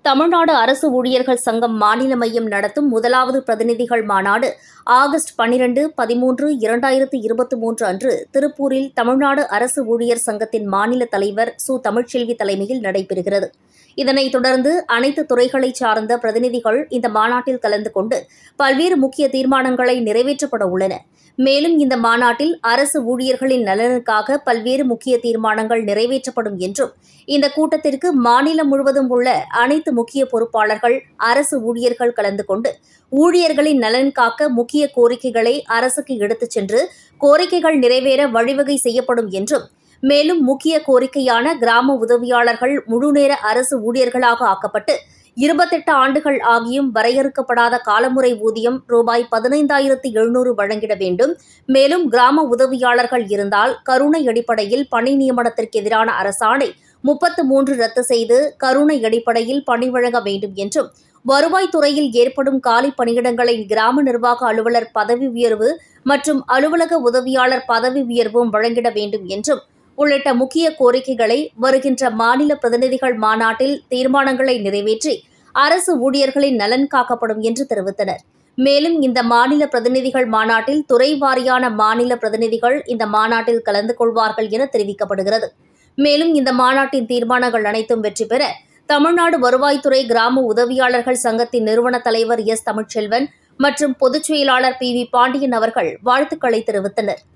தமிழ்நாடு அரசு ஊழியர்கள் சங்கம் மாநில மையம் நடத்தும் முதலாவது பிரதிநிதிகள் மாநாடு ஆகஸ்ட் பனிரெண்டு பதிமூன்று இரண்டாயிரத்து இருபத்தி மூன்று அன்று திருப்பூரில் தமிழ்நாடு அரசு ஊழியர் சங்கத்தின் மாநில தலைவர் சு தமிழ்ச்செல்வி தலைமையில் நடைபெறுகிறது இதனைத் தொடர்ந்து அனைத்து துறைகளைச் சார்ந்த பிரதிநிதிகள் இந்த மாநாட்டில் கலந்து கொண்டு பல்வேறு முக்கிய தீர்மானங்களை நிறைவேற்றப்பட உள்ளன மேலும் இந்த மாநாட்டில் அரசு ஊழியர்களின் நலனுக்காக பல்வேறு முக்கிய தீர்மானங்கள் நிறைவேற்றப்படும் என்றும் இந்த கூட்டத்திற்கு மாநிலம் முழுவதும் உள்ள அனைத்து முக்கிய பொறுப்பாளர்கள் அரசு ஊழியர்கள் கலந்து கொண்டு ஊழியர்களின் நலன் காக்க முக்கிய கோரிக்கைகளை அரசுக்கு எடுத்துச் சென்று கோரிக்கைகள் நிறைவேற வழிவகை செய்யப்படும் என்றும் மேலும் முக்கிய கோரிக்கையான கிராம உதவியாளர்கள் முழுநேர அரசு ஊழியர்களாக ஆக்கப்பட்டு இருபத்தெட்டு ஆண்டுகள் ஆகியும் வரையறுக்கப்படாத காலமுறை ஊதியம் ரூபாய் பதினைந்தாயிரத்து எழுநூறு வழங்கிட வேண்டும் மேலும் கிராம உதவியாளர்கள் இருந்தால் கருணை அடிப்படையில் பணி நியமனத்திற்கு எதிரான அரசாணை முப்பத்து மூன்று ரத்து செய்து கருணை அடிப்படையில் பணி வழங்க வேண்டும் என்றும் வருவாய்த்துறையில் ஏற்படும் காலி பணியிடங்களை கிராம நிர்வாக அலுவலர் பதவி உயர்வு மற்றும் அலுவலக உதவியாளர் பதவி உயர்வும் வழங்கிட வேண்டும் என்றும் உள்ளிட்ட முக்கிய கோரிக்கைகளை வருகின்ற மாநில பிரதிநிதிகள் மாநாட்டில் தீர்மானங்களை நிறைவேற்றி அரசு ஊழியர்களின் நலன் காக்கப்படும் என்று தெரிவித்தனர் மேலும் இந்த மாநில பிரதிநிதிகள் மாநாட்டில் துறை வாரியான மாநில பிரதிநிதிகள் இந்த மாநாட்டில் கலந்து கொள்வார்கள் என தெரிவிக்கப்படுகிறது மேலும் இந்த மாநாட்டின் தீர்மானங்கள் அனைத்தும் வெற்றி பெற தமிழ்நாடு வருவாய்த்துறை கிராம உதவியாளர்கள் சங்கத்தின் நிறுவன தலைவர் எஸ் தமிழ்ச்செல்வன் மற்றும் பொதுச் செயலாளர் பி வி பாண்டியன் அவர்கள் வாழ்த்துக்களை தெரிவித்தனர்